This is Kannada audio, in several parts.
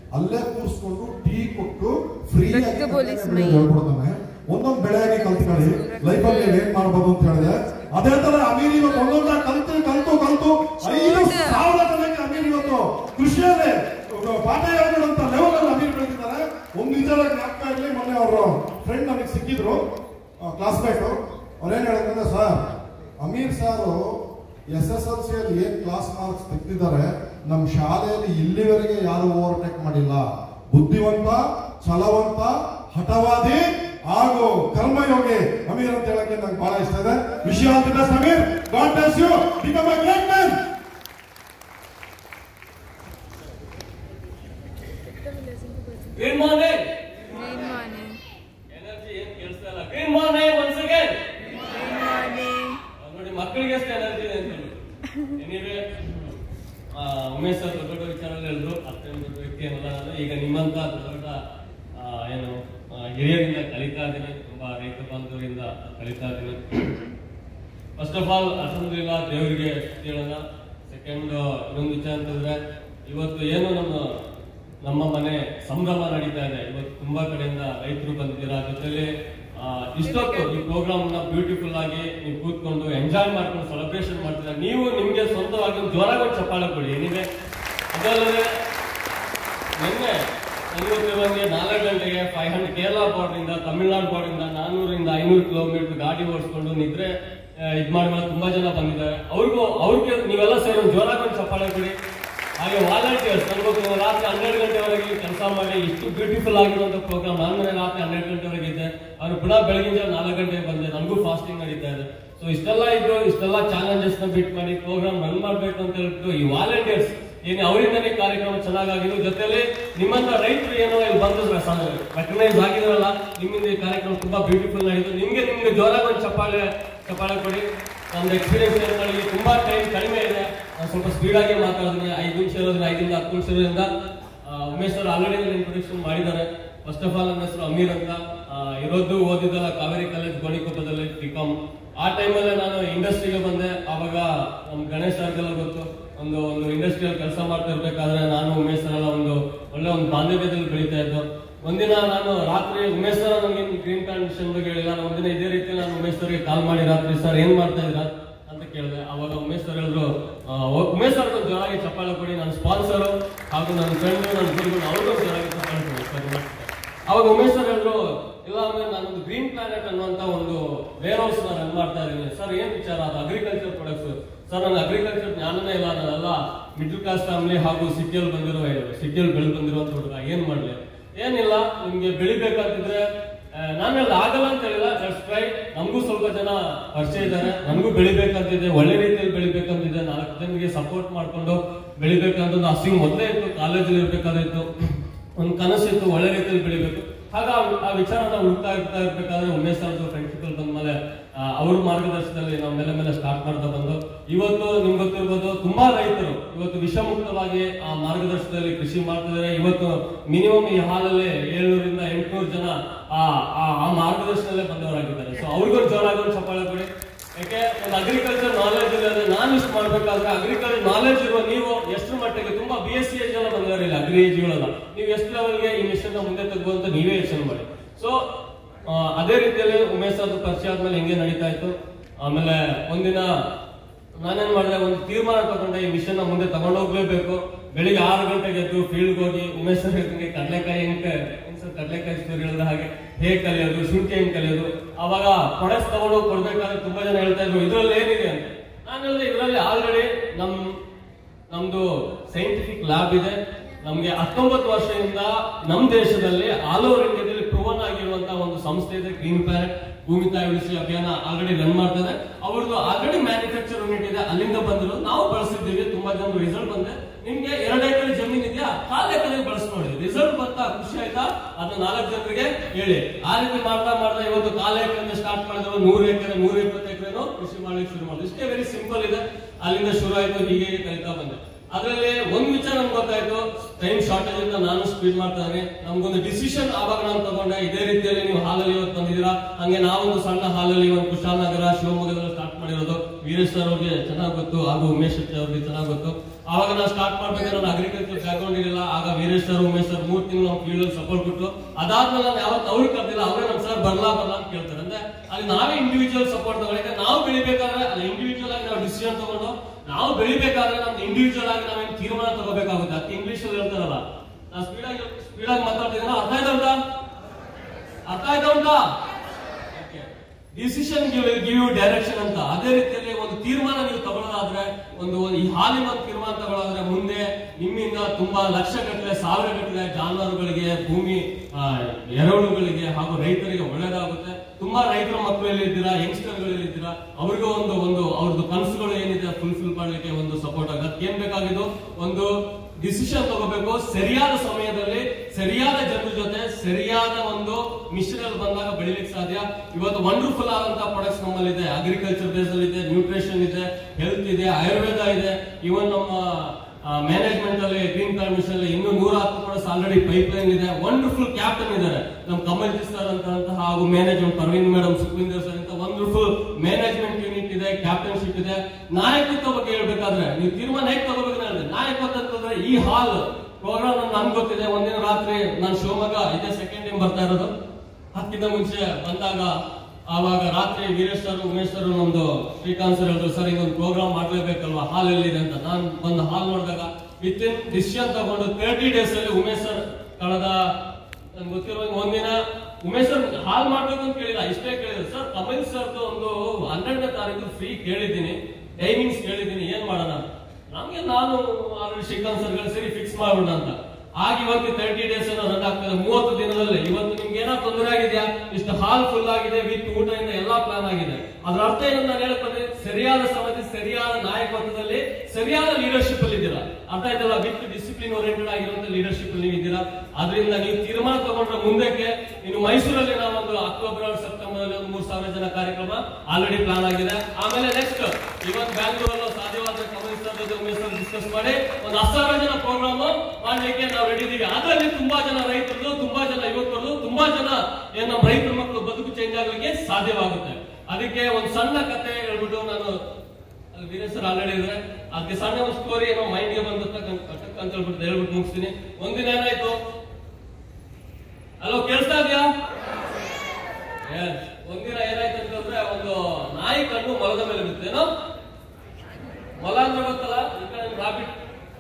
ಅಲ್ಲೇ ಕೂರಿಸ್ಕೊಂಡು ಟೀ ಕೊಟ್ಟು ಫ್ರೀ ರಕ್ತ ಪೊಲೀಸ್ ಮೈ. ಹೇಳ್ಕೊಡ್ತಾನೆ ಒಂದೊಂದು ಬೆಳೆಯಾಗಿ ಕಲ್ತ್ಕೊಳ್ಳಿ ಲೈಫಲ್ಲಿ ನೀವ್ ಏನ್ ಮಾಡ್ಬೋದು ಅಂತ ಹೇಳಿದೆ ಅದೇ ತರ ಅಮೀರ್ ಇವತ್ತು ಒಂದೊಂದ ಕಲ್ತು ಕಲ್ತು ಕಲ್ತು ಐದು ಸಾವಿರ ಜನಕ್ಕೆ ಅಮೀರ್ ಇವತ್ತು ಕೃಷಿಯಲ್ಲೇ ಪಾಠ ಹೇಳ್ಕೊಡಂತ ಲೆವೆಲ್ ಅಲ್ಲಿ ಅಮೀರ್ ಬೆಳೆದಿದ್ದಾರೆ ಒಂದು ನಿಜ ಜ್ಞಾಪಕ ಇರಲಿ ಮೊನ್ನೆ ಅವರು ಫ್ರೆಂಡ್ ನಮಗೆ ಸಿಕ್ಕಿದ್ರು ಕ್ಲಾಸ್ಮೇಟ್ ಅವ್ರೇನ್ ಹೇಳಿದ್ರೆ ಸರ್ ಅಮೀರ್ ಸಾರು ಎಸ್ ಎಸ್ ಎಲ್ ಸಿ ಅಲ್ಲಿ ಏನ್ ಕ್ಲಾಸ್ ಮಾರ್ಕ್ಸ್ ತೆಗೆದಿದ್ದಾರೆ ನಮ್ಮ ಶಾಲೆಯಲ್ಲಿ ಇಲ್ಲಿವರೆಗೆ ಯಾರು ಓವರ್ಟೇಕ್ ಮಾಡಿಲ್ಲ ಬುದ್ಧಿವಂತ ಛಲವಂತ ಹಠವಾದಿ ಹಾಗೂ ಕರ್ಮಯೋಗಿ ಅಮೀರ್ ಅಂತ ಹೇಳಕ್ಕೆ ನಂಗೆ ಬಹಳ ಇಷ್ಟ ಇದೆ ವಿಷಯ all the best Amir God bless you become a great man good morning Good morning. Energy ಏನ್ ಕೇಳಿಸ್ತಾ ಇಲ್ಲ good morning once again Good morning. ನೋಡಿ ಮಕ್ಕಳಿಗೆ ಎಷ್ಟು ಎನರ್ಜಿ ಇದೆ ಅಂತ ಹೇಳಿ ಎನಿವೆ ಉಮೇಶ್ ಸರ್ ದೊಡ್ಡ ದೊಡ್ಡ ವಿಚಾರಗಳು ಹೇಳಿದ್ರು ಅಷ್ಟೇನು ದೊಡ್ಡ ವ್ಯಕ್ತಿ ಏನಲ್ಲ ನಾನು ಈಗ ನಿಮ್ಮಂತ ದೊಡ್ಡ ದೊಡ್ಡ ಆ, ಏನು ಆ, ಹಿರಿಯರಿಂದ ಕಲಿತಾ ಇದ್ದೀನಿ ತುಂಬಾ ರೈತ ಬಾಂಧವರಿಂದ ಕಲಿತಾ ಇದ್ದೀನಿ ಫಸ್ಟ್ ಆಫ್ ಆಲ್ ಅಲ್ಹಮ್ದುಲಿಲ್ಲಾ ದೇವರಿಗೆ ಹೇಳೋಣ ಸೆಕೆಂಡ್ ಇನ್ನೊಂದು ವಿಚಾರ ಅಂತಂದ್ರೆ ಇವತ್ತು ಏನು ನಮ್ಮ ನಮ್ಮ ಮನೆ ಸಂಭ್ರಮ ನಡೀತಾ ಇದೆ ಇವತ್ತು ತುಂಬಾ ಕಡೆಯಿಂದ ರೈತರು ಬಂದಿದ್ದೀರಾ ಜೊತೆಲಿ ಆ, ಇಷ್ಟೊತ್ತು ಈ ಪ್ರೋಗ್ರಾಮ್ ನ ಬ್ಯೂಟಿಫುಲ್ ಆಗಿ ನೀವು ಕೂತ್ಕೊಂಡು ಎಂಜಾಯ್ ಮಾಡ್ಕೊಂಡು ಸೆಲೆಬ್ರೇಷನ್ ಮಾಡ್ತೀರಾ ನೀವು ನಿಮ್ಗೆ ಸ್ವಂತವಾಗಿ ಒಂದು ಜೋರಾಗಿ ಒಂದು ಚಪ್ಪಾಳೆ ಕೊಡಿ ಏನಿದೆ ಅದಲ್ಲದೆ ನಿನ್ನೆ ಇವತ್ತಿರುವಂಗೆ ನಾಲ್ಕು ಗಂಟೆಗೆ ಫೈವ್ ಹಂಡ್ರೆಡ್ ಕೇರಳ ಬಾರ್ಡರ್ ಇಂದ ತಮಿಳುನಾಡು ಬಾರ್ಡರ್ ಇಂದ ನಾನೂರಿಂದ ಐನೂರು ಕಿಲೋಮೀಟರ್ ಗಾಡಿ ಓಡಿಸ್ಕೊಂಡು ನಿದ್ರೆ ಆ, ಇದ್ ಮಾಡುವ ತುಂಬಾ ಜನ ಬಂದಿದ್ದಾರೆ ಅವ್ರಿಗೂ ಅವ್ರಿಗೆ ನೀವೆಲ್ಲ ಸೇರಿ ಒಂದು ಜೋರಾಗಿ ಒಂದು ಚಪ್ಪಾಳೆ ಕೊಡಿ ಹಾಗೆ ವಾಲಂಟಿಯರ್ಸ್ ನನ್ಗೊಬ್ಬ ರಾತ್ರಿ ಹನ್ನೆರಡು ಗಂಟೆವರೆಗೆ ಕೆಲಸ ಮಾಡಿ ಇಷ್ಟು ಬ್ಯೂಟಿಫುಲ್ ಆಗಿರುವಂತ ಪ್ರೋಗ್ರಾಮ್ ನಾನು ಮನೆ ರಾತ್ರಿ ಹನ್ನೆರಡು ಗಂಟೆವರೆಗೆ ಇದ್ದೆ ಅವ್ರು ಪುನಃ ಬೆಳಗಿನ ಜಾವ ನಾಲ್ಕು ಗಂಟೆಗೆ ಬಂದೆ ನನಗೂ ಫಾಸ್ಟಿಂಗ್ ನಡೀತಾ ಇದೆ ಸೊ ಇಷ್ಟೆಲ್ಲ ಇದ್ದು ಇಷ್ಟೆಲ್ಲ ಚಾಲೆಂಜಸ್ ನ ಬಿಟ್ ಮಾಡಿ ಪ್ರೋಗ್ರಾಮ್ ರನ್ ಮಾಡ್ಬೇಕು ಅಂತ ಹೇಳ್ಬಿಟ್ಟು ಈ ವಾಲಂಟಿಯರ್ಸ್ ಏನು ಅವರಿಂದನೇ ಕಾರ್ಯಕ್ರಮ ಚೆನ್ನಾಗಿದ್ದು ಜೊತೆಲಿ ನಿಮ್ಮಂತ ರೈತರು ಏನೋ ಇಲ್ಲಿ ಬಂದು ರೆಕಗ್ನೈಸ್ ಆಗಿದ್ರಲ್ಲ ನಿಮ್ಮಿಂದ ಈ ಕಾರ್ಯಕ್ರಮ ತುಂಬಾ ಬ್ಯೂಟಿಫುಲ್ ಆಗಿತ್ತು ನಿಮ್ಗೆ ನಿಮ್ಗೆ ಜೋರಾಗಿ ಒಂದು ಚಪ್ಪಾಳೆ ಚಪ್ಪಾಳೆ ಕೊಡಿ ನಮ್ದು ಎಕ್ಸ್ಪೀರಿಯನ್ಸ್ ಏನ್ಗಳಿಗೆ ತುಂಬಾ ಟೈಮ್ ಕಡಿಮೆ ಇದೆ ನಾನು ಸ್ವಲ್ಪ ಸ್ಪೀಡ್ ಆಗಿ ಮಾತಾಡಿದ್ರೆ ಐದು ನಿಮಿಷ ಇರೋದ್ರಿಂದ ಐದಿಂದ ಹತ್ತು ನಿಮಿಷ ಇರೋದ್ರಿಂದ ಆ, ಉಮೇಶ್ ಸರ್ ಆಲ್ರೆಡಿ ಇಂಟ್ರೊಡಕ್ಷನ್ ಮಾಡಿದ್ದಾರೆ ಫಸ್ಟ್ ಆಫ್ ಆಲ್ ನನ್ನ ಹೆಸರು ಅಮೀರ್ ಅಂತ ಆ, ಇರೋದು ಓದಿದ್ದಲ್ಲ ಕಾವೇರಿ ಕಾಲೇಜ್ ಗೋಣಿಕೊಪ್ಪದಲ್ಲಿ ಬಿಕಾಮ್ ಆ ಟೈಮಲ್ಲೇ ನಾನು ಇಂಡಸ್ಟ್ರಿಗೆ ಬಂದೆ ಆವಾಗ ನಮ್ ಗಣೇಶ್ ಸರ್ಗೆಲ್ಲ ಗೊತ್ತು ಒಂದು ಒಂದು ಇಂಡಸ್ಟ್ರಿಯಲ್ಲಿ ಕೆಲಸ ಮಾಡ್ತಾ ಇರ್ಬೇಕಾದ್ರೆ ನಾನು ಉಮೇಶ್ ಸರ್ ಎಲ್ಲ ಒಂದು ಒಳ್ಳೆ ಒಂದು ಬಾಂಧವ್ಯದಲ್ಲಿ ಬೆಳೀತಾ ಇದ್ದು ಒಂದಿನ ನಾನು ರಾತ್ರಿ ಉಮೇಶ್ ಸರ್ ನನಗೆ ಗ್ರೀನ್ ಕಾರ್ಡ್ ಮಿಷನ್ ಬಗ್ಗೆ ಹೇಳಿಲ್ಲ ನಾನು ಒಂದಿನ ಇದೇ ರೀತಿ ನಾನು ಉಮೇಶ್ ಸರ್ಗೆ ಕಾಲ್ ಮಾಡಿ ರಾತ್ರಿ ಸರ್ ಏನ್ ಮಾಡ್ತಾ ಇದ್ದೀರಾ ಅಂತ ಕೇಳಿದೆ ಅವಾಗ ಉಮೇಶ್ ಸರ್ ಹೇಳಿದ್ರು ಆ, ಓ- ಉಮೇಶ್ ಸರ್ ಜೋರಾಗಿ ಚಪ್ಪಾಳೆ ಕೊಡಿ ನನ್ನ ಸ್ಪಾನ್ಸರ್ ಹಾಗೂ ನನ್ನ ಫ್ರೆಂಡ್ ನನ್ನ ಗುರುಗಳು ಅವ್ರಿಗೂ ಜೋರಾಗಿ ಚಪ್ಪಾಳೆ ಕೊಡಿ ಸರ್ ಅವಾಗ ಉಮೇಶ್ ಸರ್ ಹೇಳಿದ್ರು ಇಲ್ಲ ಆಮೇಲೆ ನಾನೊಂದು ಗ್ರೀನ್ ಪ್ಲಾನೆಟ್ ಅನ್ನುವಂತ ಒಂದು ವೇರ್ ಹೌಸ್ ನ ರನ್ ಮಾಡ್ತಾ ಇದ್ದೀನಿ ಸರ್ ಏನ್ ವಿಚಾರ ಅದು ಅಗ್ರಿಕಲ್ಚರ್ ಪ್ರಾಡಕ್ಟ್ಸ್ ಸರ್ ನನಗೆ ಅಗ್ರಿಕಲ್ಚರ್ ಜ್ಞಾನನೇ ಇಲ್ಲ ನಾನೆಲ್ಲ ಮಿಡ್ಲ್ ಕ್ಲಾಸ್ ಫ್ಯಾಮಿಲಿ ಹಾಗೂ ಸಿಟಿಯಲ್ಲಿ ಬಂದಿರೋ ಸಿಟಿಯಲ್ಲಿ ಬೆಳೆದು ಬಂದಿರುವಂತ ಹುಡುಗ ಏನ್ ಮಾಡ್ಲಿ ಏನಿಲ್ಲ ನಿಮ್ಗೆ ಬೆಳಿಬೇಕಂತಿದ್ರೆ ನಾನು ಹೇಳಿ ಆಗಲ್ಲ ಅಂತ ಹೇಳಿಲ್ಲ ಜಸ್ಟ್ ಟ್ರೈ ನಮಗೂ ಸ್ವಲ್ಪ ಜನ ಪರಿಚಯ ಇದ್ದಾರೆ ನನಗೂ ಬೆಳಿಬೇಕಂತಿದೆ ಒಳ್ಳೆ ರೀತಿಯಲ್ಲಿ ಬೆಳಿಬೇಕಂತಿದೆ ನಾಲ್ಕು ಜನರಿಗೆ ಸಪೋರ್ಟ್ ಮಾಡ್ಕೊಂಡು ಬೆಳಿಬೇಕಂತ ಒಂದು ಹಸಿವು ಮೊದಲೇ ಇತ್ತು ಕಾಲೇಜಲ್ಲಿ ಇರ್ಬೇಕಾದಿತ್ತು ಒಂದು ಕನಸಿತ್ತು ಒಳ್ಳೆ ರೀತಿಯಲ್ಲಿ ಬೆಳಿಬೇಕು ಆಗ ಆ- ಆ ವಿಚಾರನ ಹುಡುಕ್ತಾ ಇರ್ತಾ ಇರ್ಬೇಕಾದ್ರೆ ಉಮೇಶ್ ಅವ್ರದ್ದು ಪ್ರಿನ್ಸಿಪಲ್ ಬಂದ್ಮೇಲೆ ಆ, ಅವ್ರ ಮಾರ್ಗದರ್ಶನದಲ್ಲಿ ನಾವು ಮೇಲೆ ಮೇಲೆ ಸ್ಟಾರ್ಟ್ ಮಾಡ್ತಾ ಬಂದು ಇವತ್ತು ನಿಮ್ಗೆ ಗೊತ್ತಿರ್ಬೋದು ತುಂಬಾ ರೈತರು ಇವತ್ತು ವಿಷಮುಕ್ತವಾಗಿ ಆ ಮಾರ್ಗದರ್ಶನದಲ್ಲಿ ಕೃಷಿ ಮಾಡ್ತಿದ್ದಾರೆ ಇವತ್ತು ಮಿನಿಮಮ್ ಈ ಹಾಲಲ್ಲಿ ಏಳ್ನೂರಿಂದ ಎಂಟ್ನೂರು ಜನ ಆ ಆ- ಆ ಮಾರ್ಗದರ್ಶನದಲ್ಲೇ ಬಂದವರಾಗಿದ್ದಾರೆ ಸೊ ಅವ್ರಿಗೂ ಜೋರಾಗಿ ಒಂದು ಚಪ್ಪಾಳೆ ಕೊಡಿ ಯಾಕೆ ಒಂದು ಅಗ್ರಿಕಲ್ಚರ್ ನಾಲೆಜ್ ಇದೆ ಅಂದ್ರೆ ನಾನು ಇಷ್ಟು ಮಾಡ್ಬೇಕಾದ್ರೆ ಅಗ್ರಿಕಲ್ಚರ್ ನಾಲೆಜ್ ಇರುವ ನೀವು ಎಷ್ಟು ಮಟ್ಟಿಗೆ ತುಂಬಾ ಬಿ ಎಸ್ ಸಿ ಏಜ್ ಎಲ್ಲ ಬಂದವರಿಲ್ಲ ಅಗ್ರಿ ಏಜ್ಗಳೆಲ್ಲ ನೀವು ಎಷ್ಟು ಲೆವೆಲ್ಗೆ ಈ ಮಿಷನ್ ಮುಂದೆ ತಗೋ ಅಂತ ನೀವೇ ಯೋಚನೆ ಮಾಡಿ ಸೊ ಅದೇ ರೀತಿಯಲ್ಲಿ ಉಮೇಶ್ ಅವ್ರ ಪರಿಚಯ ಆದ್ಮೇಲೆ ಹಿಂಗೆ ನಡೀತಾ ಇತ್ತು ಆಮೇಲೆ ಒಂದಿನ ನಾನೇನ್ ಮಾಡಿದೆ ಒಂದು ತೀರ್ಮಾನ ತಗೊಂಡೆ ಈ ಮಿಷನ್ ಮುಂದೆ ತಗೊಂಡೋಗ್ಲೇಬೇಕು ಬೆಳಿಗ್ಗೆ ಆರು ಗಂಟೆಗೆ ಎದ್ದು ಫೀಲ್ಡ್ ಹೋಗಿ ಉಮೇಶ್ ಸರ್ ಹೇಳ್ತೀನಿ ಕಡಲೆಕಾಯಿ ಹೆಂಗೆ ಸರ್ ಕಡಲೆಕಾಯಿ ಸ್ಟೋರಿ ಹೇಳಿದ ಹಾಗೆ ಹೇಗೆ ಕಲಿಯೋದು ಶುಂಠಿ ಹೆಂಗ್ ಕಲಿಯೋದು ಅವಾಗ ಪ್ರೊಡಕ್ಟ್ಸ್ ತಗೊಂಡೋಗಿ ಕೊಡ್ಬೇಕಾದ್ರೆ ತುಂಬಾ ಜನ ಹೇಳ್ತಾ ಇದ್ರು ಇದ್ರಲ್ಲಿ ಏನಿದೆ ಅಂತ ನಾನು ಹೇಳಿದೆ ಇದರಲ್ಲಿ ಆಲ್ರೆಡಿ ನಮ್ ನಮ್ದು ಸೈಂಟಿಫಿಕ್ ಲ್ಯಾಬ್ ಇದೆ ನಮ್ಗೆ ಹತ್ತೊಂಬತ್ತು ವರ್ಷದಿಂದ ನಮ್ ದೇಶದಲ್ಲಿ ಆಲ್ ಓವರ್ ಇಂಡಿಯಾದಲ್ಲಿ ಪ್ರೂವನ್ ಆಗಿರುವಂತಹ ಒಂದು ಸಂಸ್ಥೆ ಇದೆ ಗ್ರೀನ್ ಪ್ಲಾನೆಟ್ ಭೂಮಿ ತಾಯಿ ಉಳಿಸಿ ಅಭಿಯಾನ ಆಲ್ರೆಡಿ ರನ್ ಮಾಡ್ತದೆ ಅವ್ರದ್ದು ಆಲ್ರೆಡಿ ಮ್ಯಾನುಫ್ಯಾಕ್ಚರ್ ಯೂನಿಟ್ ಇದೆ ಅಲ್ಲಿಂದ ಬಂದಿರೋದು ನಾವು ಬಳಸಿದ್ದೀವಿ ತುಂಬಾ ಜನ ರಿಸಲ್ಟ್ ಬಂದೆ ನಿಮ್ಗೆ ಎರಡು ಎಕರೆ ಜಮೀನ್ ಇದೆಯಾ ಕಾಲ್ ಎಕರೆ ಬಳಸಿ ನೋಡಿ ರಿಸಲ್ಟ್ ಬರ್ತಾ ಖುಷಿ ಆಯ್ತಾ ಅದು ನಾಲ್ಕು ಜನರಿಗೆ ಹೇಳಿ ಆ ರೀತಿ ಮಾಡ್ತಾ ಮಾಡ್ತಾ ಇವತ್ತು ಕಾಲ ಎಕರೆ ಸ್ಟಾರ್ಟ್ ಮಾಡಿದ್ರು ನೂರು ಎಕರೆ ನೂರ ಇಪ್ಪತ್ತು ಎಕರೆನೂ ಕೃಷಿ ಮಾಡ್ಲಿಕ್ಕೆ ಶುರು ಮಾಡಿದ್ರು ಇಷ್ಟೇ ವೆರಿ ಸಿಂಪಲ್ ಇದೆ ಅಲ್ಲಿಂದ ಶುರು ಆಯ್ತು ಹೀಗೆ ಹೀಗೆ ಕಲಿತಾ ಬಂದೆ ಅದ್ರಲ್ಲಿ ಒಂದ್ ವಿಚಾರ ನಮ್ಗೆ ಗೊತ್ತಾಯ್ತು ಟೈಮ್ ಶಾರ್ಟೇಜ್ ಇಂದ ನಾನು ಸ್ಪೀಡ್ ಮಾಡ್ತಾ ಇದ್ದೀನಿ ನಮ್ಗೊಂದು ಡಿಸಿಷನ್ ಆವಾಗ ನಾನು ತಗೊಂಡೆ ಇದೇ ರೀತಿಯಲ್ಲಿ ನೀವು ಹಾಲಲ್ಲಿ ಇವತ್ತು ಬಂದಿದ್ದೀರಾ ಹಂಗೆ ನಾವೊಂದು ಸಣ್ಣ ಹಾಲಲ್ಲಿ ಒಂದು ಕುಶಾಲನಗರ ಶಿವಮೊಗ್ಗದಲ್ಲಿ ಸ್ಟಾರ್ಟ್ ಮಾಡಿ ಮಾಡಿರೋದು ವೀರೇಶ್ ಸರ್ ಅವ್ರಿಗೆ ಚೆನ್ನಾಗಿ ಗೊತ್ತು ಹಾಗೂ ಉಮೇಶ್ ಶೆಟ್ಟಿ ಅವ್ರಿಗೆ ಚೆನ್ನಾಗಿ ಗೊತ್ತು ಆವಾಗ ನಾವು ಸ್ಟಾರ್ಟ್ ಮಾಡ್ಬೇಕಾದ್ರೆ ನಾನು ಅಗ್ರಿಕಲ್ಚರ್ ಬ್ಯಾಕ್ಗ್ರೌಂಡ್ ಇರಲಿಲ್ಲ ಆಗ ವೀರೇಶ್ ಸರ್ ಉಮೇಶ್ ಸರ್ ಮೂರ್ ತಿಂಗಳು ನಮ್ಮ ಫೀಲ್ಡ್ ಅಲ್ಲಿ ಸಪೋರ್ಟ್ ಕೊಟ್ಟು ಅದಾದ್ಮೇಲೆ ನಾನು ಯಾವತ್ತು ಅವ್ರಿಗೆ ಕರ್ದಿಲ್ಲ ಅವರೇ ನಮ್ಮ ಸರ್ ಬರ್ಲಾ ಬರ್ಲಾ ಅಂತ ಕೇಳ್ತಾರೆ ಅಂದ್ರೆ ಅಲ್ಲಿ ನಾವೇ ಇಂಡಿವಿಜುವಲ್ ಸಪೋರ್ಟ್ ತಗೊಳ್ಳಿಕ್ಕೆ ನಾವು ಬೆಳಿಬೇಕಾದ್ರೆ ಅಲ್ಲಿ ಇಂಡಿವಿಜುವಲ್ ಆಗಿ ನಾವು ಡಿಸಿಷನ್ ತಗೊಂಡು ನಾವು ಬೆಳಿಬೇಕಾದ್ರೆ ನಮ್ದು ಇಂಡಿವಿಜುವಲ್ ಆಗಿ ನಾವೇನು ತೀರ್ಮಾನ ತಗೋಬೇಕಾಗುತ್ತೆ ಅದಕ್ಕೆ ಇಂಗ್ಲಿಷ್ ಅಲ್ಲಿ ಹೇಳ್ತಾರಲ್ಲ ನಾನು ಸ್ಪೀಡ್ ಆಗಿ ಸ್ಪೀಡ್ ಆಗಿ ಮಾತಾಡ್ತಿದ್ದೀನ ಅರ್ಥ ಆಯ್ತಾ ಉಂಟಾ ಅರ್ಥ ಆಯ್ತಾ ಉಂಟಾ ಡಿಸಿಷನ್ ಗಿವ್ ಯು ಡೈರೆಕ್ಷನ್ ಅಂತ ಅದೇ ರೀತಿಯಲ್ಲಿ ಒಂದು ತೀರ್ಮಾನ ನೀವು ತಗೊಳ್ಳೋದಾದ್ರೆ ಒಂದು ಈ ಹಾಲಿನ ಒಂದು ತೀರ್ಮಾನ ತಗೊಳ್ಳೋದಾದ್ರೆ ಮುಂದೆ ನಿಮ್ಮಿಂದ ತುಂಬಾ ಲಕ್ಷ ಗಟ್ಟಲೆ ಸಾವಿರ ಗಟ್ಟಲೆ ಜಾನುವಾರುಗಳಿಗೆ ಭೂಮಿ ಆ, ಎರೆಹುಳುಗಳಿಗೆ ಹಾಗೂ ರೈತರಿಗೆ ಒಳ್ಳೇದಾಗುತ್ತೆ ತುಂಬಾ ರೈತರ ಮಕ್ಕಳಲ್ಲಿ ಇದ್ದೀರಾ ಯಂಗ್ಸ್ಟರ್ಗಳಲ್ಲಿ ಇದ್ದೀರಾ ಅವ್ರಿಗೂ ಒಂದು ಒಂದು ಅವ್ರದ್ದು ಕನಸುಗಳು ಏನಿದೆ ಫುಲ್ಫಿಲ್ ಮಾಡ್ಲಿಕ್ಕೆ ಒಂದು ಸಪೋರ್ಟ್ ಆಗುತ್ತೆ ಏನ್ ಬೇಕಾಗಿದ್ದು ಒಂದು ಡಿಸಿಷನ್ ತಗೋಬೇಕು ಸರಿಯಾದ ಸಮಯದಲ್ಲಿ ಸರಿಯಾದ ಜನರ ಜೊತೆ ಸರಿಯಾದ ಒಂದು ಮಿಶ್ರಲ್ಲಿ ಬಂದಾಗ ಬೆಳಿಲಿಕ್ಕೆ ಸಾಧ್ಯ ಇವತ್ತು ವಂಡರ್ಫುಲ್ ಆದಂತಹ ಪ್ರಾಡಕ್ಟ್ಸ್ ನಮ್ಮಲ್ಲಿದೆ ಅಗ್ರಿಕಲ್ಚರ್ ಬೇಸ್ ಅಲ್ಲಿ ಇದೆ ನ್ಯೂಟ್ರಿಷನ್ ಇದೆ ಹೆಲ್ತ್ ಇದೆ ಆಯುರ್ವೇದ ಇದೆ ಇವನ್ ನಮ್ಮ ಮ್ಯಾನೇಜ್ಮೆಂಟ್ ಅಲ್ಲಿ ಗ್ರೀನ್ ಕಾರ್ಡ್ ಮಿಷನ್ ಅಲ್ಲಿ ಇನ್ನು ನೂರ ಹತ್ತು ಪ್ರಾಡಕ್ಟ್ಸ್ ಆಲ್ರೆಡಿ ಪೈಪ್ ಲೈನ್ ಇದೆ ವಂಡರ್ಫುಲ್ ಕ್ಯಾಪ್ಟನ್ ಇದ್ದಾರೆ ನಮ್ಮ ಕಮಲ್ ಜಿ ಸರ್ ಅಂತ ಹಾಗೂ management Parveen madam Sukhwinder sir ಅಂತ ವಂಡರ್ಫುಲ್ ಮ್ಯಾನೇಜ್ಮೆಂಟ್ ಯೂನಿಟ್ ಇದೆ ಕ್ಯಾಪ್ಟನ್ಶಿಪ್ ಇದೆ ನಾಯಕತ್ವ ಬಗ್ಗೆ ಹೇಳ್ಬೇಕಾದ್ರೆ ನೀವು ತೀರ್ಮಾನ ಹೇಗೆ ತಗೋಬೇಕು ಹೇಳಿದ್ರೆ ನಾಯಕತ್ವ ಅಂತಂದ್ರೆ ಈ ಹಾಲ್ ಪ್ರೋಗ್ರಾಮ್ ನನ್ಗೆ ಗೊತ್ತಿದೆ ಒಂದಿನ ರಾತ್ರಿ ನಾನು ಶಿವಮೊಗ್ಗ ಇದೇ ಸೆಕೆಂಡ್ ಟೈಮ್ ಬರ್ತಾ ಇರೋದು ಹತ್ತಿದ ಮುಂಚೆ ಬಂದಾಗ ಆವಾಗ ರಾತ್ರಿ ವೀರೇಶ್ ಸರ್ ಉಮೇಶ್ ಸರ್ ನಮ್ದು ಶ್ರೀಕಾಂತ್ ಸರ್ ಹೇಳಿದ್ರು ಸರ್ ಇದೊಂದು ಪ್ರೋಗ್ರಾಮ್ ಮಾಡ್ಲೇಬೇಕಲ್ವಾ ಹಾಲ್ ಎಲ್ಲಿದೆ ಅಂತ ನಾನು ಬಂದು ಹಾಲ್ ನೋಡಿದಾಗ ವಿತ್ ಇನ್ ಡಿಸಿಷನ್ ತಗೊಂಡು ತರ್ಟಿ ಡೇಸ್ ಅಲ್ಲಿ ಉಮೇಶ್ ಸರ್ ಕಳೆದ ನನ್ಗೆ ಗೊತ್ತಿರೋ ಒಂದಿನ ಉಮೇಶ್ ಸರ್ ಹಾಲ್ ಮಾಡ್ಬೇಕು ಅಂತ ಕೇಳಿಲ್ಲ ಇಷ್ಟೇ ಕೇಳಿದ್ರು ಸರ್ ಕಮಲ್ ಸರ್ ಒಂದು ಹನ್ನೆರಡನೇ ತಾರೀಕು ಫ್ರೀ ಕೇಳಿದ್ದೀನಿ ಟೈಮಿಂಗ್ಸ್ ಕೇಳಿದ್ದೀನಿ ಏನ್ ಮಾಡೋಣ ನಮ್ಗೆ ನಾನು ಆಲ್ರೆಡಿ ಶ್ರೀಕಾಂತ್ ಸರ್ಗಳು ಸರಿ ಫಿಕ್ಸ್ ಮಾಡೋಣ ಅಂತ ಆಗ ಇವತ್ತು ತರ್ಟಿ ಡೇಸ್ ರನ್ ಆಗ್ತದೆ ಮೂವತ್ತು ದಿನದಲ್ಲಿ ಇವತ್ತು ನಿಮ್ಗೆ ಏನೋ ತೊಂದರೆ ಆಗಿದೆಯಾ ಇಷ್ಟು ಹಾಲ್ ಫುಲ್ ಆಗಿದೆ ವಿತ್ ಊಟದಿಂದ ಎಲ್ಲಾ ಪ್ಲಾನ್ ಆಗಿದೆ ಅದ್ರ ಅರ್ಥ ಏನು ನಾನು ಹೇಳಕ್ ಬಂದೆ ಸರಿಯಾದ ಸಮಯದಲ್ಲಿ ಸರಿಯಾದ ನಾಯಕತ್ವದಲ್ಲಿ ಸರಿಯಾದ ಲೀಡರ್ಶಿಪ್ ಅಲ್ಲಿ ಇದ್ದೀರಾ ಅರ್ಥ ಆಯ್ತಲ್ಲ ವಿತ್ ಡಿಸಿಪ್ಲಿನ್ ಓರಿಯೆಂಟೆಡ್ ಆಗಿರುವಂತ ಲೀಡರ್ಶಿಪ್ ಅಲ್ಲಿ ನೀವು ಇದ್ದೀರಾ ಅದರಿಂದ ನೀವು ತೀರ್ಮಾನ ತಗೊಂಡ್ರೆ ಮುಂದಕ್ಕೆ ಇನ್ನು ಮೈಸೂರಲ್ಲಿ ನಾವು ಒಂದು ಅಕ್ಟೋಬರ್ ಸೆಪ್ಟೆಂಬರ್ ಅಲ್ಲಿ ಒಂದು ಮೂರ್ ಸಾವಿರ ಜನ ಕಾರ್ಯಕ್ರಮ ಆಲ್ರೆಡಿ ಪ್ಲಾನ್ ಆಗಿದೆ ಆಮೇಲೆ ನೆಕ್ಸ್ಟ್ ಇವತ್ತು ಬ್ಯಾಂಗ್ಳೂರಲ್ಲೂ ಸಾಧ್ಯವಾದ ಕಮಲ್ ಸರ್ ಜೊತೆ ಉಮೇಶ್ ಸರ್ ಡಿಸ್ಕಸ್ ಮಾಡಿ ಒಂದು ಹತ್ತು ಸಾವಿರ ಜನ ಪ್ರೋಗ್ರಾಮ್ ಮಾಡ್ಲಿಕ್ಕೆ ನಾವು ರೆಡಿ ಇದೀವಿ ಅದರಲ್ಲಿ ತುಂಬಾ ಜನ ರೈತರದು ತುಂಬಾ ಜನ ಯುವಕರದು ತುಂಬಾ ಜನ ಏನ್ ನಮ್ಮ ರೈತರ ಮಕ್ಕಳು ಬದುಕು ಚೇಂಜ್ ಆಗ್ಲಿಕ್ಕೆ ಸಾಧ್ಯವಾಗುತ್ತೆ ಅದಕ್ಕೆ ಒಂದು ಸಣ್ಣ ಕತೆ ಹೇಳ್ಬಿಟ್ಟು ನಾನು ಅಲ್ಲಿ ವೀರೇಶ್ ಸರ್ ಆಲ್ರೆಡಿ ಇದ್ರೆ ಅದಕ್ಕೆ ಸಣ್ಣ ಒಂದು ಸ್ಟೋರಿ ಏನೋ ಮೈಂಡ್ಗೆ ಬಂದ ಅಂತ ಹೇಳ್ಬಿಟ್ಟು ಹೇಳ್ಬಿಟ್ಟು ಮುಗಿಸ್ತೀನಿ ಒಂದಿನ ಏನಾಯ್ತು ಹಲೋ ಕೇಳಿಸ್ತಾ ಇದೆಯಾ Yes. ಒಂದಿನ ಏನಾಯ್ತು ಅಂತಂದ್ರೆ ಒಂದು ನಾಯಿ ಕಣ್ಣು ಮೊಲದ ಮೇಲೆ ಬಿತ್ತೇನೋ ಮೊಲ ಅಂದ್ರೆ ಗೊತ್ತಲ್ಲ ಈ ಕಡೆ ರಾಬಿಟ್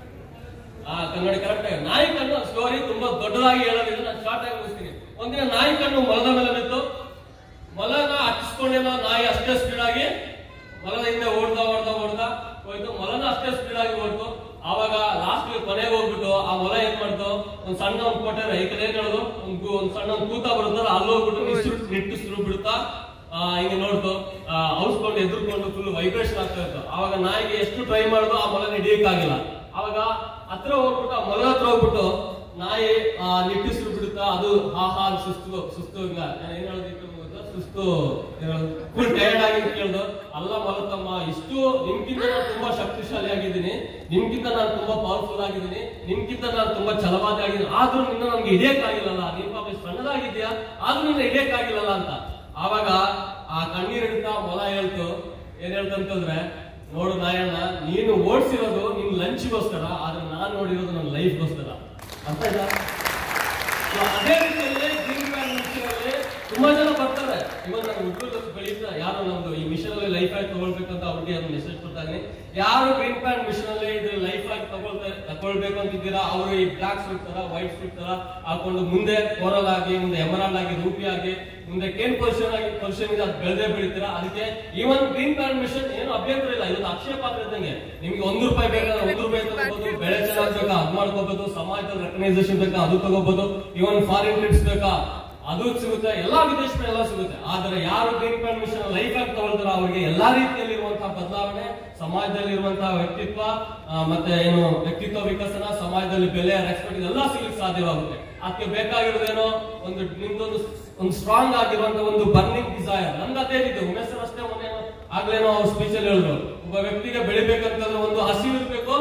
ಆ ಕನ್ನಡಿ ಕರೆಕ್ಟ್ ಆಗಿ ನಾಯಿ ಕಣ್ಣು ಸ್ಟೋರಿ ತುಂಬಾ ದೊಡ್ಡದಾಗಿ ಹೇಳೋದಿಲ್ಲ ನಾನು ಶಾರ್ಟ್ ಆಗಿ ಮುಗಿಸ್ತೀನಿ ಒಂದಿನ ನಾಯಿ ಕಣ್ಣು ಮೊಲದ ಮೇಲೆ ಬಿತ್ತು ಮೊಲನ ಹಚ್ಚಿಸ್ಕೊಂಡೇನೋ ನಾಯಿ ಅಷ್ಟೇ ಸ್ಪೀಡ್ ಆಗಿ ಮೊಲದ ಹಿಂದೆ ಓಡ್ತಾ ಓಡ್ತಾ ಓಡ್ತಾ ಹೋಯ್ತು ಮೊಲನ ಅಷ್ಟೇ ಸ್ಪೀಡ್ ಆಗಿ ಓಡ್ತು ಆವಾಗ ಲಾಸ್ಟ್ ಕೊನೆಗೆ ಹೋಗ್ಬಿಟ್ಟು ಆ ಮೊಲ ಏನ್ ಮಾಡ್ತು ಒಂದ್ ಸಣ್ಣ ಒಂದ್ ಕೊಟ್ಟರೆ ಈ ಕಡೆ ಏನ್ ಹೇಳೋದು ಒಂದ್ ಗು- ಒಂದ್ ಸಣ್ಣ ಒಂದ್ ಕೂತ ಬರುತ್ತಲ್ಲ ಅಲ್ಲಿ ಹೋಗ್ಬಿಟ್ಟು ನಿಟ್ಟು ನಿಟ್ಟುಸಿರು ಬಿಡುತ್ತಾ ಆ, ಹಿಂಗೆ ನೋಡ್ತು ಔಸ್ಕೊಂಡು ಎದುರ್ಕೊಂಡು ಫುಲ್ ವೈಬ್ರೇಷನ್ ಆಗ್ತಾ ಇತ್ತು ಆವಾಗ ನಾಯಿಗೆ ಎಷ್ಟು ಟ್ರೈ ಮಾಡಿದ್ರು ಆ ಮೊಲ ಹಿಡಿಯಕ್ಕಾಗಿಲ್ಲ ಆವಾಗ ಹತ್ರ ಹೋಗ್ಬಿಟ್ಟು ಆ ಮೊಲ ಹತ್ರ ಹೋಗ್ಬಿಟ್ಟು ನಾಯಿ ಆ ನಿಟ್ಟುಸಿರು ಬಿಡುತ್ತಾ ಅದು ಹಾ ಹಾ ಸುಸ್ತು ಸುಸ್ತು ಇಲ್ಲ ನಾನು ಏನ್ ಹೇಳೋದಿತ್ತು ಗೊತ್ತಾ? ಸುಸ್ತು ಫುಲ್ ಟೈರ್ಡ್ ಆಗಿ ಕೇಳ್ದು ಅಲ್ಲ ಮಲತಮ್ಮ ಇಷ್ಟು ನಿಮ್ಗಿಂತ ನಾನು ತುಂಬಾ ಶಕ್ತಿಶಾಲಿ ಆಗಿದ್ದೀನಿ ನಿಮ್ಗಿಂತ ನಾನು ತುಂಬಾ ಪವರ್ಫುಲ್ ಆಗಿದ್ದೀನಿ ನಿಮ್ಗಿಂತ ನಾನು ತುಂಬಾ ಛಲವಾದಿ ಆಗಿದ್ದೀನಿ ಆದ್ರೂ ನಿನ್ನ ನನ್ಗೆ ಹಿಡಿಯಕ್ಕಾಗಿಲ್ಲಲ್ಲ ನೀನ್ ಪಾಪ ಇಷ್ಟ್ ಸಣ್ಣದಾಗಿದ್ಯಾ ಆದ್ರೂ ನಿನ್ನ ಹಿಡಿಯಕ್ಕಾಗಿಲ್ಲಲ್ಲ ಅಂತ ಆವಾಗ ಆ ಕಣ್ಣೀರ್ ಹಿಡಿತಾ ಮೊಲ ಹೇಳ್ತು ಏನ್ ಹೇಳ್ತಂತಂದ್ರೆ ನೋಡು ನಾಯಣ್ಣ ನೀನು ಓಡಿಸಿರೋದು ನಿನ್ ಲಂಚ್ಗೋಸ್ಕರ ಆದ್ರೆ ನಾನ್ ನೋಡಿರೋದು ನನ್ನ ಲೈಫ್ಗೋಸ್ಕರ ಅರ್ಥ ಆಯ್ತಾ So, ಅದೇ ರೀತಿಯಲ್ಲಿ ಗ್ರೀನ್ ಪ್ಲಾನ್ ಮಿಷನ್ ಅಲ್ಲಿ ತುಂಬಾ ಜನ ಬರ್ತಾರೆ ಇವನ್ ನನ್ನ ಹುಡುಗರು ಬೆಳೀತಾ ಯಾರು ನಮ್ದು ಈ ಮಿಷನ್ ಅಲ್ಲಿ ಲೈಫ್ ಆಗಿ ತಗೊಳ್ಬೇಕಂತ ಅವ್ರಿಗೆ ಒಂದು ಮೆಸೇಜ್ ಕೊಡ್ತಾ ಇದೀನಿ ಯಾರು ಗ್ರೀನ್ ಪ್ಲಾನ್ ಮಿಷನ್ ಅಲ್ಲಿ ಇದು ಲೈಫ್ ಆಗಿ ತಗೊಳ್ತಾ ತಗೊಳ್ಬೇಕು ಅಂತಿದ್ದೀರಾ ಅವರು ಈ ಬ್ಲಾಕ್ ಸೂಟ್ ತರ ವೈಟ್ ಸೂಟ್ ತರ ಹಾಕೊಂಡು ಮುಂದೆ ಕೋರಲ್ ಆಗಿ ಮುಂದೆ ಎಮರಾಲ್ಡ್ ಆಗಿ ರೂಪಿ ಆಗಿ ಮುಂದೆ ಕೇನ್ ಪೊಸಿಷನ್ ಆಗಿ ಪೊಸಿಷನ್ ಇದೆ ಅದು ಬೆಳೆದೇ ಬೆಳಿತೀರಾ ಅದಕ್ಕೆ ಈವನ್ ಗ್ರೀನ್ ಪ್ಲಾನ್ ಮಿಷನ್ ಏನು ಅಭ್ಯಂತರ ಇಲ್ಲ ಇವತ್ತು ಅಕ್ಷಯ ಪಾತ್ರ ಇದ್ದಂಗೆ ನಿಮ್ಗೆ ಒಂದು ರೂಪಾಯಿ ಬೇಕಾದ್ರೆ ಒಂದು ರೂಪಾಯಿ ತಗೋಬಹುದು ಬೆಳೆ ಚೆನ್ನಾಗ್ ಬೇಕಾ ಅದ್ ಮಾಡ್ಕೋಬಹುದು ಸಮಾಜದಲ್ಲಿ ರೆಕಗ್ನೈಸೇಷನ್ ಬೇಕಾ ಅದು ತಗೋಬಹುದು ಇವನ್ ಫಾರಿನ್ ಟ್ರಿಪ್ಸ್ ಬೇಕಾ ಅದು ಸಿಗುತ್ತೆ ಎಲ್ಲಾ ವಿದೇಶ ಎಲ್ಲ ಸಿಗುತ್ತೆ ಆದ್ರೆ ಯಾರು ಗ್ರೀನ್ ಪ್ಲಾನ್ ಮಿಷನ್ ಲೈಫ್ ಆಗಿ ತಗೊಳ್ತಾರೋ ಅವರಿಗೆ ಎಲ್ಲಾ ರೀತಿಯಲ್ಲಿ ಇರುವಂತಹ ಬದಲಾವಣೆ ಸಮಾಜದಲ್ಲಿ ಇರುವಂತಹ ವ್ಯಕ್ತಿತ್ವ ಆ, ಮತ್ತೆ ಏನು ವ್ಯಕ್ತಿತ್ವ ವಿಕಸನ ಸಮಾಜದಲ್ಲಿ ಬೆಲೆ ರೆಸ್ಪೆಕ್ಟ್ ಇದೆಲ್ಲ ಸಿಗ್ಲಿಕ್ಕೆ ಸಾಧ್ಯವಾಗುತ್ತೆ ಅದಕ್ಕೆ ಬೇಕಾಗಿರೋದೇನೋ ಒಂದು ನಿಮ್ದೊಂದು ಒಂದು ಸ್ಟ್ರಾಂಗ್ ಆಗಿರುವಂತಹ ಒಂದು ಬರ್ನಿಂಗ್ ಡಿಸೈರ್ ನಮ್ದು ಅದೇ ಇದೆ ಉಮೇಶ್ ಸರ್ ಅಷ್ಟೇ ಮೊನ್ನೆ ಆಗ್ಲೇನೋ ಅವ್ರ ಸ್ಪೀಚ್ ಅಲ್ಲಿ ಹೇಳಿದ್ರು ಒಬ್ಬ ವ್ಯಕ್ತಿಗೆ ಬೆಳಿಬೇಕಂತಂದ್ರೆ ಒಂದು ಹಸಿವು ಇರ್ಬೇಕು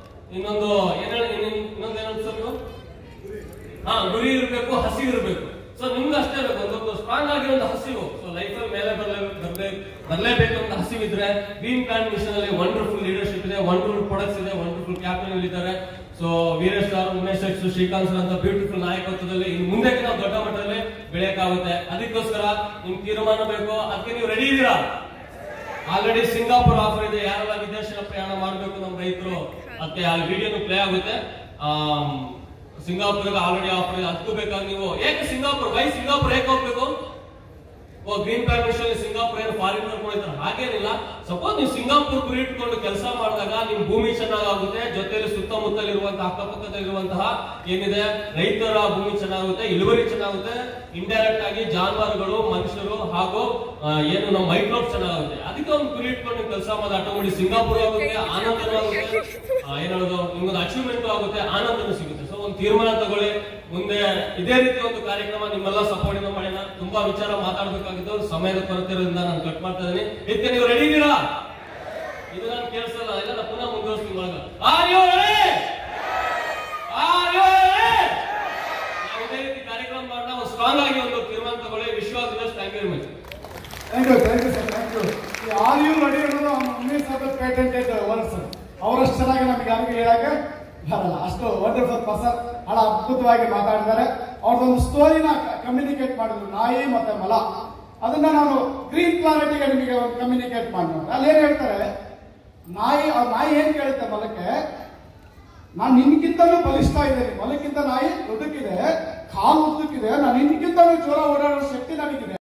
ಇನ್ನೊಂದು ಏನ್ ಹೇಳಿ ಇನ್ನೊಂದು ಏನಂತ ಸರ್ ನೀವು ಹಾ ಗುರಿ ಇರಬೇಕು ಹಸಿ ಇರಬೇಕು ಸೊ ನಿಮ್ಗೆ ಅಷ್ಟೇ ಬೇಕು ಒಂದು ಸ್ಟ್ರಾಂಗ್ ಆಗಿರೋ ಒಂದು ಹಸಿವು ಸೊ ಲೈಫಲ್ಲಿ ಮೇಲೆ ಬರಲೇ ಬರಲೇ ಬರಲೇಬೇಕು ಅಂತ ಹಸಿವು ಇದ್ರೆ ಗ್ರೀನ್ ಪ್ಲಾಂಟ್ ಮಿಷನ್ ಅಲ್ಲಿ ವಂಡರ್ಫುಲ್ ಲೀಡರ್ಶಿಪ್ ಇದೆ ವಂಡರ್ಫುಲ್ ಪ್ರೊಡಕ್ಟ್ಸ್ ಇದೆ ವಂಡರ್ಫುಲ್ ಕ್ಯಾಪ್ಟನ್ ಇದ್ದಾರೆ so Veeresh sir Umesh sir Srikanth sir ಅಂತ ಬ್ಯೂಟಿಫುಲ್ ನಾಯಕತ್ವದಲ್ಲಿ ಇನ್ನು ಮುಂದೆ ನಾವು ದೊಡ್ಡ ಮಟ್ಟದಲ್ಲಿ ಬೆಳೆಯಕ್ಕಾಗುತ್ತೆ ಅದಕ್ಕೋಸ್ಕರ ನಿಮ್ ತೀರ್ಮಾನ ಬೇಕು ಅದಕ್ಕೆ ನೀವು ರೆಡಿ ಇದ್ದೀರಾ ಆಲ್ರೆಡಿ ಸಿಂಗಾಪುರ್ ಆಫರ್ ಇದೆ ಯಾರೆಲ್ಲ ವಿದೇಶ ಪ್ರಯಾಣ ಮಾಡಬೇಕು ನಮ್ಮ ರೈತರು ಅದಕ್ಕೆ ಆ ವಿಡಿಯೋನು ಪ್ಲೇ ಆಗುತ್ತೆ ಆಮ್, ಸಿಂಗಾಪುರ್ಗೆ ಆಲ್ರೆಡಿ ಆಫರ್ ಇದೆ ಅದಕ್ಕೂ ಬೇಕಾಗಿ ನೀವು ಏಕೆ ಸಿಂಗಾಪುರ್ ವೈ ಸಿಂಗಾಪುರ್ ಏಕೆ ಹೋಗ್ಬೇಕು ಓ ಗ್ರೀನ್ ಪ್ಲಾಂಟ್ ಮಿಷನ್ ಸಿಂಗಾಪುರ್ ಏನು ಫಾರಿನ್ ಮಾಡ್ಕೊಂಡಿರ್ತಾರೆ ಹಾಗೇನಿಲ್ಲ ಸಪೋಸ್ ನೀವು ಸಿಂಗಾಪುರ್ ಗುರಿ ಇಟ್ಕೊಂಡು ಕೆಲಸ ಮಾಡಿದಾಗ ನಿಮ್ ಭೂಮಿ ಚೆನ್ನಾಗುತ್ತೆ ಜೊತೆಲಿ ಸುತ್ತಮುತ್ತಲಿರುವಂತಹ ಅಕ್ಕಪಕ್ಕದಲ್ಲಿರುವಂತಹ ಏನಿದೆ ರೈತರ ಭೂಮಿ ಚೆನ್ನಾಗುತ್ತೆ ಇಳುವರಿ ಚೆನ್ನಾಗುತ್ತೆ ಇಂಡೈರೆಕ್ಟ್ ಆಗಿ ಜಾನುವಾರುಗಳು ಮನುಷ್ಯರು ಹಾಗೂ ಆ, ಏನು ನಮ್ಮ ಮೈಕ್ರೋಬ್ಸ್ ಚೆನ್ನಾಗುತ್ತೆ ಅದಕ್ಕೆ ಒಂದು ಗುರಿ ಇಟ್ಕೊಂಡು ಕೆಲಸ ಮಾಡಿ ಆಟೋಮೆಟಿಕ್ ಸಿಂಗಾಪುರ್ ಆಗುತ್ತೆ ಆನಂದನೂ ಆಗುತ್ತೆ ಆ, ಏನ್ ಹೇಳೋದು ನಿಮ್ಗೊಂದು ಅಚೀವ್ಮೆಂಟ್ ಆಗುತ್ತೆ ಆನಂದನೂ ಸಿಗುತ್ತೆ ಸೊ ಒಂದು ತೀರ್ಮಾನ ತಗೊಳ್ಳಿ ಮುಂದೆ ಇದೇ ರೀತಿ ಒಂದು ಕಾರ್ಯಕ್ರಮ ನಿಮ್ಮೆಲ್ಲ ಸಪೋರ್ಟ್ ಇಂದ ಮಾಡೋಣ ತುಂಬಾ ವಿಚಾರ ಮಾತಾಡ್ಬೇಕಾಗಿತ್ತು ಸಮಯದ ಕೊರತೆ ಇರೋದ್ರಿಂದ ನಾನು ಕಟ್ ಮಾಡ್ತಾ ಇದ್ದೀನಿ ಇದಕ್ಕೆ ನೀವು ರೆಡಿ ಇದ್ದೀರಾ ಇದು ನಾನು ಕೇಳಿಸಲ್ಲ ಇಲ್ಲ ನಾನು ಪುನಃ ಮುಂದುವರಿಸ್ತೀನಿ ಒಳಗ are you ready are you ready ನಾವು ಇದೇ ರೀತಿ ಕಾರ್ಯಕ್ರಮ ಮಾಡೋಣ ಒಂದು ಸ್ಟ್ರಾಂಗ್ ಆಗಿ ಒಂದು ತೀರ್ಮಾನ ತಗೊಳ್ಳಿ ವಿಶ್ವಾಸ thank you very much thank you thank you sir thank you ಈ ಆರ್ ಯು ರೆಡಿ ಅನ್ನೋದು ಉಮೇಶ್ ಸಾಬ್ ಪೇಟೆಂಟೆಡ್ ವರ್ಡ್ಸ್ ಅವರಷ್ಟು ಚೆನ್ನಾಗಿ ನಮಗೆ ಯಾರಿಗೂ ಹೇಳಕ್ಕೆ ಬರಲ್ಲ ಅಷ್ಟು ವಂಡರ್ಫುಲ್ ಪರ್ಸನ್ ಬಹಳ ಅದ್ಭುತವಾಗಿ ಮಾತಾಡಿದ್ದಾರೆ ಅವ್ರದ್ದೊಂದು ಸ್ಟೋರಿನ ಕಮ್ಯುನಿಕೇಟ್ ಮಾಡಿದ್ರು ನಾಯಿ ಮತ್ತೆ ಮಲ ಅದನ್ನ ನಾನು ಗ್ರೀನ್ ಕ್ಲಾರಿಟಿಗೆ ನಿಮಗೆ ಒಂದು ಕಮ್ಯುನಿಕೇಟ್ ಮಾಡಿ ಅಲ್ಲಿ ಏನ್ ಹೇಳ್ತಾರೆ ನಾಯಿ ಆ ನಾಯಿ ಏನ್ ಕೇಳುತ್ತೆ ಮಲಕ್ಕೆ ನಾನು ನಿನ್ಗಿಂತಲೂ ಬಲಿಷ್ಠ ಇದ್ದೇನೆ ಮಲಕ್ಕಿಂತ ನಾಯಿ ದೊಡ್ಡಕ್ಕಿದೆ ಕಾಲು ಉದ್ದಕ್ಕಿದೆ ನಾನು ನಿನ್ಗಿಂತಲೂ ಜೋರ ಓಡಾಡೋ ಶಕ್ತಿ ನನಗಿದೆ